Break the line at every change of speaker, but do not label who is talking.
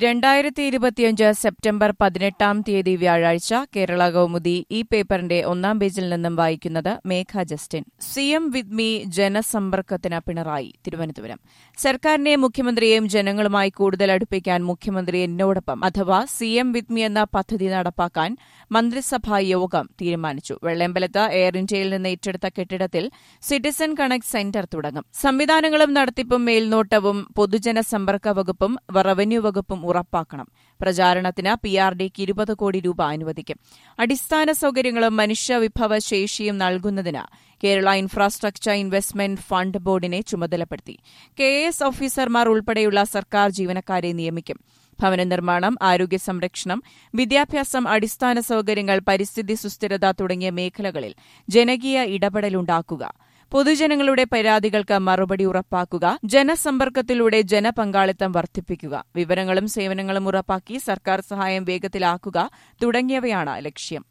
രണ്ടായിരത്തി ഇരുപത്തിയഞ്ച് സെപ്റ്റംബർ പതിനെട്ടാം തീയതി വ്യാഴാഴ്ച കേരള കൗമുദി ഈ പേപ്പറിന്റെ ഒന്നാം പേജിൽ നിന്നും വായിക്കുന്നത് Megha Justin CM with me ജനസമ്പർക്കത്തിന് പിണറായി തിരുവനന്തപുരം സർക്കാരിനെ മുഖ്യമന്ത്രിയെയും ജനങ്ങളുമായി കൂടുതൽ അടുപ്പിക്കാൻ മുഖ്യമന്ത്രി എന്നോടൊപ്പം അഥവാ സിഎം വിത്ത് മീ എന്ന പദ്ധതി നടപ്പാക്കാൻ മന്ത്രിസഭാ യോഗം തീരുമാനിച്ചു വെള്ളയമ്പലത്ത് എയർ ഇന്ത്യയിൽ നിന്ന് ഏറ്റെടുത്ത കെട്ടിടത്തിൽ സിറ്റിസൺ കണക്ട് സെന്റർ തുടങ്ങും സംവിധാനങ്ങളും നടത്തിപ്പും മേൽനോട്ടവും പൊതുജന സമ്പർക്ക വകുപ്പും റവന്യൂ വകുപ്പും ഉറപ്പാക്കണം പ്രചാരണത്തിന് പി ആർ ഡിക്ക് ഇരുപത് കോടി രൂപ അനുവദിക്കും അടിസ്ഥാന സൌകര്യങ്ങളും മനുഷ്യവിഭവ ശേഷിയും നൽകുന്നതിന് കേരള ഇൻഫ്രാസ്ട്രക്ചർ ഇൻവെസ്റ്റ്മെന്റ് ഫണ്ട് ബോർഡിനെ ചുമതലപ്പെടുത്തി കെ എസ് ഓഫീസർമാർ ഉൾപ്പെടെയുള്ള സർക്കാർ ജീവനക്കാരെ നിയമിക്കും ഭവന നിർമ്മാണം ആരോഗ്യ സംരക്ഷണം വിദ്യാഭ്യാസം അടിസ്ഥാന സൌകര്യങ്ങൾ പരിസ്ഥിതി സുസ്ഥിരത തുടങ്ങിയ മേഖലകളിൽ ജനകീയ ഇടപെടലുണ്ടാക്കുക പൊതുജനങ്ങളുടെ പരാതികൾക്ക് മറുപടി ഉറപ്പാക്കുക ജനസമ്പർക്കത്തിലൂടെ ജനപങ്കാളിത്തം വർദ്ധിപ്പിക്കുക വിവരങ്ങളും സേവനങ്ങളും ഉറപ്പാക്കി സർക്കാർ സഹായം വേഗത്തിലാക്കുക തുടങ്ങിയവയാണ് ലക്ഷ്യം